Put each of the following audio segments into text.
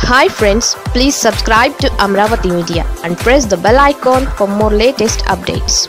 hi friends please subscribe to Amaravati media and press the bell icon for more latest updates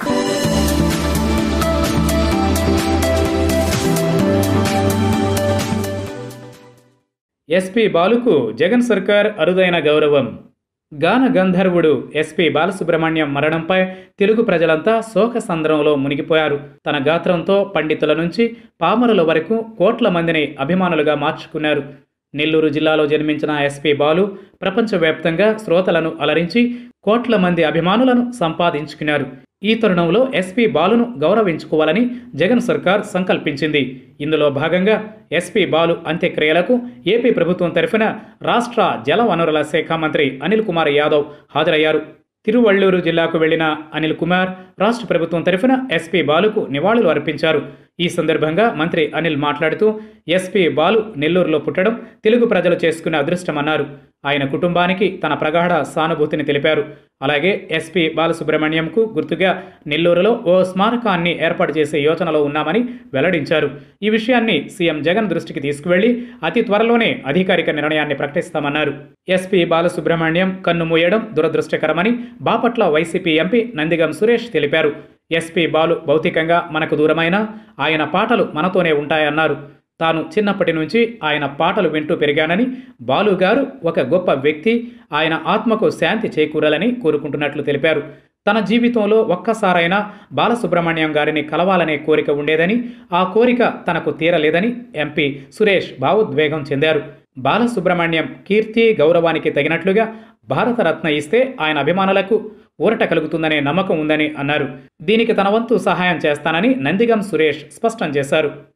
SP బాలుకు జగన్ సర్కార్ అరుదైన గౌరవం గాన గంధర్వుడు ఎస్పీ బాలసుబ్రహ్మణ్యం మరణంపై తెలుగు ప్రజలంతా శోక సంద్రంలో మునిగిపోయారు తన గాత్రంతో పండితుల నుంచి పామరుల వరకు కోట్ల మందిని అభిమానులుగా మార్చుకున్నారు నెల్లూరు జిల్లాలో జన్మించిన ఎస్పీ బాలు ప్రపంచవ్యాప్తంగా శ్రోతలను అలరించి కోట్ల మంది అభిమానులను సంపాదించుకున్నారు ఈ తరుణంలో ఎస్పీ బాలును గౌరవించుకోవాలని జగన్ సర్కార్ సంకల్పించింది ఇందులో భాగంగా ఎస్పీ బాలు అంత్యక్రియలకు ఏపీ ప్రభుత్వం తరఫున రాష్ట్ర జల వనరుల శాఖ మంత్రి అనిల్ కుమార్ యాదవ్ హాజరయ్యారు తిరువళ్ళూరు జిల్లాకు వెళ్లిన అనిల్ కుమార్ రాష్ట్ర ప్రభుత్వం తరఫున ఎస్పీ బాలుకు నివాళులు అర్పించారు ఈ సందర్భంగా మంత్రి అనిల్ మాట్లాడుతూ ఎస్పీ బాలు నెల్లూరులో పుట్టడం తెలుగు ప్రజలు చేసుకునే అదృష్టమన్నారు ఆయన కుటుంబానికి తన ప్రగాఢ సానుభూతిని తెలిపారు అలాగే ఎస్పీ బాలసుబ్రహ్మణ్యంకు గుర్తుగా నెల్లూరులో ఓ స్మారకాన్ని ఏర్పాటు చేసే యోచనలో ఉన్నామని వెల్లడించారు ఈ విషయాన్ని సీఎం జగన్ దృష్టికి తీసుకువెళ్లి అతి త్వరలోనే అధికారిక నిర్ణయాన్ని ప్రకటిస్తామన్నారు ఎస్పీ బాలసుబ్రహ్మణ్యం కన్ను మూయడం దురదృష్టకరమని బాపట్ల వైసీపీ ఎంపీ నందిగం సురేష్ తెలిపారు ఎస్పీ బాలు భౌతికంగా మనకు దూరమైన ఆయన పాటలు మనతోనే ఉంటాయన్నారు తాను చిన్నప్పటి నుంచి ఆయన పాటలు వింటూ పెరిగానని బాలు గారు ఒక గొప్ప వ్యక్తి ఆయన ఆత్మకు శాంతి చేకూరాలని కోరుకుంటున్నట్లు తెలిపారు తన జీవితంలో ఒక్కసారైనా బాలసుబ్రహ్మణ్యం గారిని కలవాలనే కోరిక ఉండేదని ఆ కోరిక తనకు తీరలేదని ఎంపీ సురేష్ భావోద్వేగం చెందారు బాలసుబ్రహ్మణ్యం కీర్తి గౌరవానికి తగినట్లుగా భారతరత్న ఇస్తే ఆయన అభిమానులకు ఊరట కలుగుతుందనే నమ్మకం ఉందని అన్నారు దీనికి తన వంతు సహాయం చేస్తానని నందిగం సురేష్ స్పష్టం చేశారు